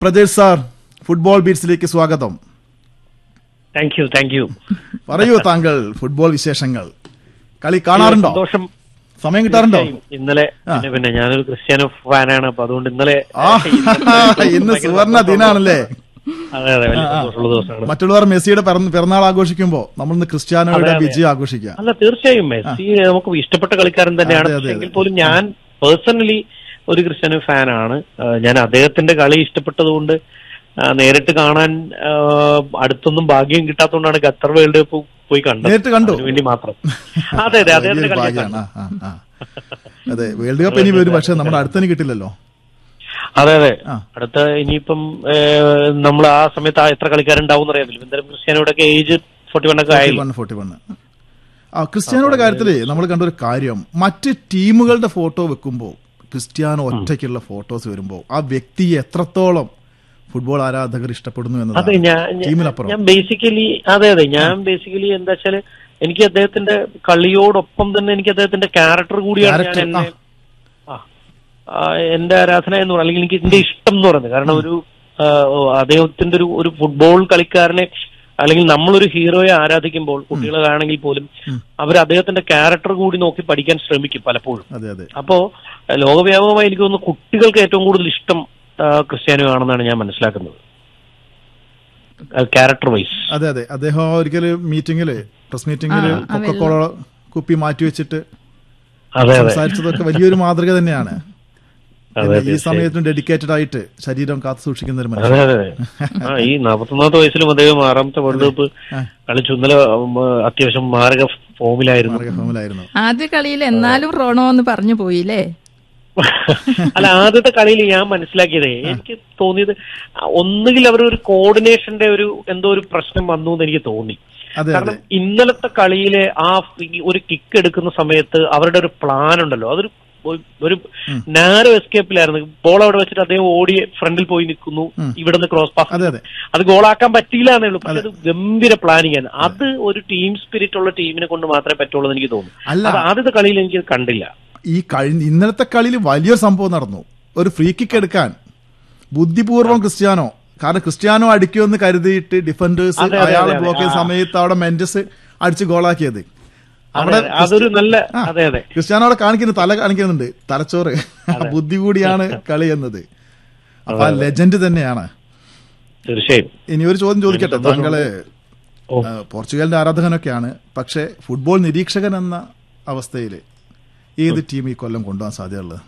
Prajesh sir football ബീറ്റ്സിലേക്ക് സ്വാഗതം thank you thank you പറയൂ താങ്കൾ ഫുട്ബോൾ വിശേഷങ്ങൾ കളി കാണാറുണ്ടോ സന്തോഷം സമയം കിട്ടാറുണ്ടോ തീർച്ചയായും. ഇന്നലെ പിന്നെ പിന്നെ ഞാനൊരു ക്രിസ്ത്യാനോ ഫാനാണ് അപ്പൊ അതുകൊണ്ട് ഇന്നലെ ആ ഇന്ന് സുവർണ ദിനാണല്ലേ അതെ അതെ വലിയ സന്തോഷമുള്ള ദിവസമാണ് മറ്റുള്ളവർ മെസ്സിയുടെ പിറന്ന- പിറന്നാൾ ആഘോഷിക്കുമ്പോ നമ്മൾ ഇന്ന് ക്രിസ്ത്യാനോയുടെ അതെ, അതെ. വിജയം ആഘോഷിക്കുക അല്ല തീർച്ചയായും മെസ്സി നമുക്ക് ഇഷ്ടപ്പെട്ട കളിക്കാരൻ തന്നെയാണ് അതെ, അതെ, പക്ഷേ എങ്കിൽ പോലും ഞാൻ പേഴ്സണലി ഒരു ക്രിസ്ത്യാനോ ഫാനാണ് ആ, ഞാൻ അദ്ദേഹത്തിന്റെ കളി ഇഷ്ടപ്പെട്ടതുകൊണ്ട് ആ, നേരിട്ട് കാണാൻ ആ, അടുത്തൊന്നും ഭാഗ്യം കിട്ടാത്തതുകൊണ്ടാണ് ഖത്തർ വേൾഡ് കപ്പ് പോയി കണ്ടത് നേരിട്ട് കണ്ടു? അതിനു വേണ്ടി മാത്രം അതെ അതെ അദ്ദേഹത്തിന്റെ വലിയൊരു കളി ഭാഗ്യമാണ് ആ, ആ, ആ. അതെ വേൾഡ് കപ്പ് ഇനി വരും പക്ഷെ നമ്മുടെ അടുത്തന് കിട്ടില്ലല്ലോ അതെ അതെ ആ. അടുത്ത ഇനിയിപ്പം നമ്മൾ ആ സമയത്ത് ആ എത്ര കളിക്കാരുണ്ടാവും അറിയാമല്ലോ എന്തായാലും ക്രിസ്ത്യാനോയുടെ ഒക്കെ ഏജ് ഫോർട്ടി വൺ ഒക്കെ ആയി വൺ ഫോർട്ടി വൺ ആ ക്രിസ്ത്യാനോയുടെ കാര്യത്തില് നമ്മൾ കണ്ട ഒരു കാര്യം മറ്റ് ടീമുകളുടെ ഫോട്ടോ വെക്കുമ്പോൾ ക്രിസ്ത്യാനോ ഒറ്റയ്ക്കുള്ള ഫോട്ടോസ് വരുമ്പോൾ ആ വ്യക്തിയെ എത്രത്തോളം ഫുട്ബോൾ ആരാധകർ ഇഷ്ടപ്പെടുന്നു അതെ എന്നതാണ് ഞാൻ ഞാൻ- ടീമിനപ്പുറം ഞാൻ ബേസിക്കലി അതെ അതെ ഞാൻ ബേസിക്കലി എന്താ വെച്ചാല് എനിക്ക് അദ്ദേഹത്തിന്റെ കളിയോടൊപ്പം തന്നെ എനിക്ക് അദ്ദേഹത്തിന്റെ ക്യാരക്ടർ കൂടിയാണ് ഞാൻ Character, എന്നെ ആ, ആ, എന്റെ ആരാധന എന്ന് പറയുന്നത് അല്ലെങ്കിൽ എനിക്ക് എന്റെ ഇഷ്ടം എന്ന് പറയുന്നത് കാരണം ഒരു ആ, ഓ, അദ്ദേഹത്തിന്റെ ഒരു ഒരു ഫുട്ബോൾ കളിക്കാരനെ അല്ലെങ്കിൽ നമ്മളൊരു ഹീറോയെ ആരാധിക്കുമ്പോൾ കുട്ടികളാണെങ്കിൽ പോലും അവർ അദ്ദേഹത്തിന്റെ ക്യാരക്ടർ കൂടി നോക്കി പഠിക്കാൻ ശ്രമിക്കും പലപ്പോഴും അതെ അതെ അപ്പോ അഹ് ലോകവ്യാപകമായി എനിക്ക് തോന്നുന്നു കുട്ടികൾക്ക് ഏറ്റവും കൂടുതൽ ഇഷ്ടം ആ, ക്രിസ്ത്യാനോ ആണെന്നാണ് ഞാൻ മനസ്സിലാക്കുന്നത് ക്യാരക്ടർ വൈസ് അതെ അതെ അദ്ദേഹം ഒരിക്കല് മീറ്റിംഗില് പ്രസ് മീറ്റിംഗില് കൊക്കക്കോള കുപ്പി മാറ്റി വെച്ചിട്ട് അതെ അതെ സംസാരിച്ചതൊക്കെ വലിയൊരു മാതൃക തന്നെയാണ് അതെ, ഈ സമയത്തും ഡെഡിക്കേറ്റഡ് ആയിട്ട് ശരീരം കാത്തു സൂക്ഷിക്കുന്ന ഒരു അതെ മനുഷ്യൻ അതെ ആ ഈ നാപ്പത്തൊന്നാമത്തെ വയസ്സിലും അദ്ദേഹം ആറാമത്തെ വേൾഡ് കപ്പ് കളിച്ചു ഇന്നലെ ഉം, അത്യാവശ്യം മാരക ഫോമിലായിരുന്നു മാർഗഫോമിലായിരുന്നു ആദ്യ കളിയിൽ എന്നാലും റോണോ എന്ന് പറഞ്ഞു പോയില്ലേ അല്ല ആദ്യത്തെ കളിയിൽ ഞാൻ മനസ്സിലാക്കിയതേ എനിക്ക് തോന്നിയത് ഒന്നുകിൽ അവർ ഒരു കോർഡിനേഷന്റെ ഒരു എന്തോ ഒരു പ്രശ്നം വന്നു എന്ന് എനിക്ക് തോന്നി അതെ അതെ കാരണം ഇന്നലത്തെ കളിയിലെ ആ ഈ ഒരു കിക്ക് എടുക്കുന്ന സമയത്ത് അവരുടെ ഒരു പ്ലാൻ ഉണ്ടല്ലോ അതൊരു ഒരു- ഒരു നാരോ എസ്കേപ്പിലായിരുന്നു ബോൾ അവിടെ വെച്ചിട്ട് അദ്ദേഹം ഓടി ഫ്രണ്ടിൽ പോയി നിൽക്കുന്നു ഇവിടെ നിന്ന് ക്രോസ് പാസ് അതെ അതെ അത് ഗോളാക്കാൻ പറ്റിയില്ല എന്നേ ഉള്ളൂ പക്ഷെ അത് ഗംഭീര പ്ലാനിങ് ആണ് അത് ഒരു ടീം സ്പിരിറ്റ് ഉള്ള ടീമിനെ കൊണ്ട് മാത്രമേ പറ്റുള്ളൂ എന്ന് എനിക്ക് തോന്നുന്നു അല്ല. അത് ആദ്യത്തെ കളിയിൽ എനിക്ക് കണ്ടില്ല ഈ കഴിഞ്ഞ ഇന്നലത്തെ കളിയിൽ വലിയൊരു സംഭവം നടന്നു ഒരു ഫ്രീ കിക്ക് എടുക്കാൻ ബുദ്ധിപൂർവ്വം ക്രിസ്ത്യാനോ കാരണം ക്രിസ്ത്യാനോ അടിക്കുമെന്ന് കരുതിയിട്ട് ഡിഫൻഡേഴ്സ് അതെ, അതെ, അയാളെ അതെ, ബ്ലോക്ക് ചെയ്ത സമയത്ത് അവിടെ മെന്റസ് അടിച്ച് ഗോളാക്കിയത് അതെ, അതെ. അതൊരു നല്ല അതെ അതെ ക്രിസ്ത്യാനോ അവിടെ കാണിക്കുന്നു തല കാണിക്കുന്നുണ്ട് തലച്ചോറ് ബുദ്ധി കൂടിയാണ് കളി എന്നത് അപ്പൊ ആ ലെജൻഡ് തന്നെയാണ് തീർച്ചയായും ഇനി ഒരു ചോദ്യം ചോദിക്കട്ടെ താങ്കള് ഓ. ആ, പോർച്ചുഗലിന്റെ ആരാധകനൊക്കെയാണ് പക്ഷെ ഫുട്ബോൾ നിരീക്ഷകൻ എന്ന അവസ്ഥയിൽ ഏത് ടീം ഈ കൊല്ലം കൊണ്ടുപോകാൻ സാധ്യതയുള്ളത്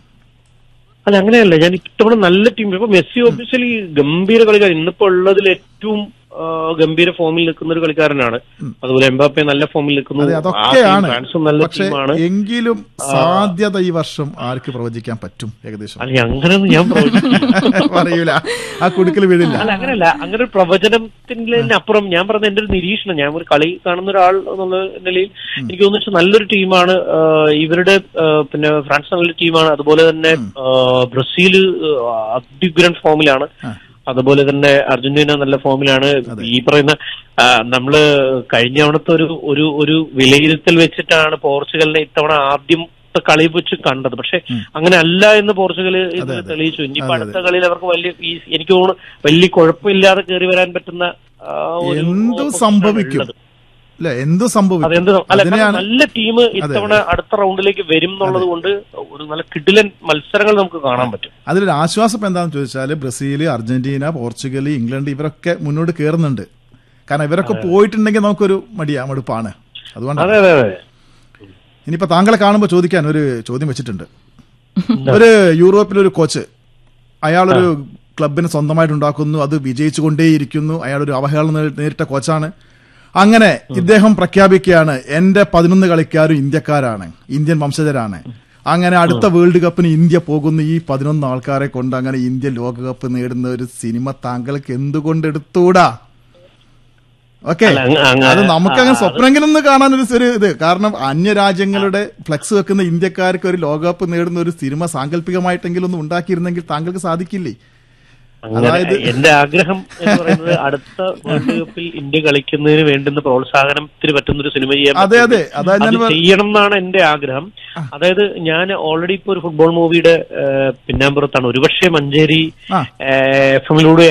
അല്ല അങ്ങനെയല്ല ഞാൻ ഇത്തവണ നല്ല ടീം ഇപ്പൊ മെസ്സി ഒബ്വിയസ്ലി ഗംഭീര കളിക്കാരൻ ഇന്നിപ്പോ ഉള്ളതിൽ ഏറ്റവും ആ, ഗംഭീര ഫോമിൽ നിൽക്കുന്ന ഒരു കളിക്കാരനാണ് അതുപോലെ എംബാപ്പെ നല്ല ഫോമിൽ നിൽക്കുന്നു അതെ ആ അതൊക്കെയാണ് team ഫ്രാൻസും നല്ല പക്ഷെ ടീമാണ് എങ്കിലും സാധ്യത ഈ വർഷം ആർക്ക് പ്രവചിക്കാൻ പറ്റും ഏകദേശം അല്ല അങ്ങനെയൊന്നും ഞാൻ പ്രവചിച്ചില്ല പറയൂല ആ കുടുക്കൽ വീഴില്ല അല്ല അങ്ങനെയല്ല അങ്ങനെ ഒരു പ്രവചനത്തിന്റെ അപ്പുറം ഞാൻ പറഞ്ഞ എന്റെ ഒരു നിരീക്ഷണം ഞാൻ ഒരു കളി കാണുന്ന ഒരാൾ എന്നുള്ള നിലയിൽ എനിക്ക് തോന്നുന്നു വെച്ചാൽ നല്ലൊരു ടീമാണ് ഇവരുടെ ആ, പിന്നെ ഫ്രാൻസ് നല്ലൊരു ടീമാണ് അതുപോലെ തന്നെ ആ, ബ്രസീൽ ആ, അത്യുഗ്രൻ ഫോമിലാണ് അതുപോലെ തന്നെ അർജന്റീന നല്ല ഫോമിലാണ് ഈ പറയുന്ന ആ, നമ്മള് കഴിഞ്ഞ തവണത്തെ ഒരു ഒരു ഒരു വിലയിരുത്തൽ വെച്ചിട്ടാണ് പോർച്ചുഗലിനെ ഇത്തവണ ആദ്യം കളി വെച്ച് കണ്ടത് പക്ഷെ അങ്ങനെ അല്ല എന്ന് പോർച്ചുഗൽ ഇന്നലെ തെളിയിച്ചു ഇനിയിപ്പോ അടുത്ത കളിയിൽ അവർക്ക് വലിയ ഈ എനിക്ക് തോന്നുന്നു വലിയ കുഴപ്പമില്ലാതെ കയറി വരാൻ പറ്റുന്ന ആ, ഒരു എന്തു position ആണ് സംഭവിക്കും ഉള്ളത്. അല്ലെ എന്തു അതെന്ത് സംഭവിക്കും അല്ല കാരണം അതിനെയാണ് നല്ല ടീം ഇത്തവണ അടുത്ത റൗണ്ടിലേക്ക് വരും എന്നുള്ളത് കൊണ്ട് ഒരു നല്ല കിടിലൻ മത്സരങ്ങൾ നമുക്ക് കാണാൻ പറ്റും അതിലൊരു ആശ്വാസം ഇപ്പൊ എന്താണെന്ന് ചോദിച്ചാല് ബ്രസീല് അർജന്റീന പോർച്ചുഗൽ ഇംഗ്ലണ്ട് ഇവരൊക്കെ മുന്നോട്ട് കയറുന്നുണ്ട് കാരണം ഇവരൊക്കെ പോയിട്ടുണ്ടെങ്കിൽ നമുക്കൊരു മടിയാ മടുപ്പാണ് അതുകൊണ്ടാണ് അതെ അതെ അതെ ഇനിയിപ്പോ താങ്കളെ കാണുമ്പോൾ ചോദിക്കാൻ ഒരു ചോദ്യം വെച്ചിട്ടുണ്ട് ഒരു യൂറോപ്പിലൊരു കോച്ച് അയാളൊരു ക്ലബിനെ സ്വന്തമായിട്ട് ഉണ്ടാക്കുന്നു അത് വിജയിച്ചുകൊണ്ടേയിരിക്കുന്നു അയാളൊരു അവഹേളനം നേ- നേരിട്ട കോച്ചാണ് അങ്ങനെ ഇദ്ദേഹം പ്രഖ്യാപിക്കുകയാണ് എന്റെ പതിനൊന്ന് കളിക്കാരും ഇന്ത്യക്കാരാണ് ഇന്ത്യൻ വംശജരാണ് അങ്ങനെ അടുത്ത വേൾഡ് കപ്പിന് ഇന്ത്യ പോകുന്നു ഈ പതിനൊന്ന് ആൾക്കാരെ കൊണ്ട് അങ്ങനെ ഇന്ത്യ ലോകകപ്പ് നേടുന്ന ഒരു സിനിമ താങ്കൾക്ക് എന്തുകൊണ്ട് എടുത്തൂടാ ഓക്കെ അല്ല, അങ്ങ- അങ്ങ- അത് നമുക്ക് അങ്ങനെ സ്വപ്നമെങ്കിലും ഒന്ന് കാണാൻ ഒരു ഒരു ഇത് കാരണം അന്യരാജ്യങ്ങളുടെ ഫ്ലെക്സ് വെക്കുന്ന ഇന്ത്യക്കാർക്ക് ഒരു ലോകകപ്പ് നേടുന്ന ഒരു സിനിമ സാങ്കല്പികമായിട്ടെങ്കിലും ഒന്ന് ഉണ്ടാക്കിയിരുന്നെങ്കിൽ താങ്കൾക്ക് സാധിക്കില്ലേ അങ്ങനെ അതായത് എന്റെ ആഗ്രഹം എന്ന് പറയുന്നത് അടുത്ത വേൾഡ് കപ്പിൽ ഇന്ത്യ കളിക്കുന്നതിന് വേണ്ടുന്ന പ്രോത്സാഹനത്തിന് പറ്റുന്ന ഒരു സിനിമ ചെയ്യാൻ അതെ പറ്റും. അതെ അതാ ഞാൻ അത് പറ- ചെയ്യണം എന്നാണ് എന്റെ ആഗ്രഹം അതായത് ഞാൻ ഓൾറെഡി ഇപ്പൊ ഒരു ഫുട്ബോൾ മൂവിയുടെ പിന്നാമ്പുറത്താണ് ഒരുപക്ഷെ മഞ്ചേരി ആ. എഫ് എമ്മിലൂടെ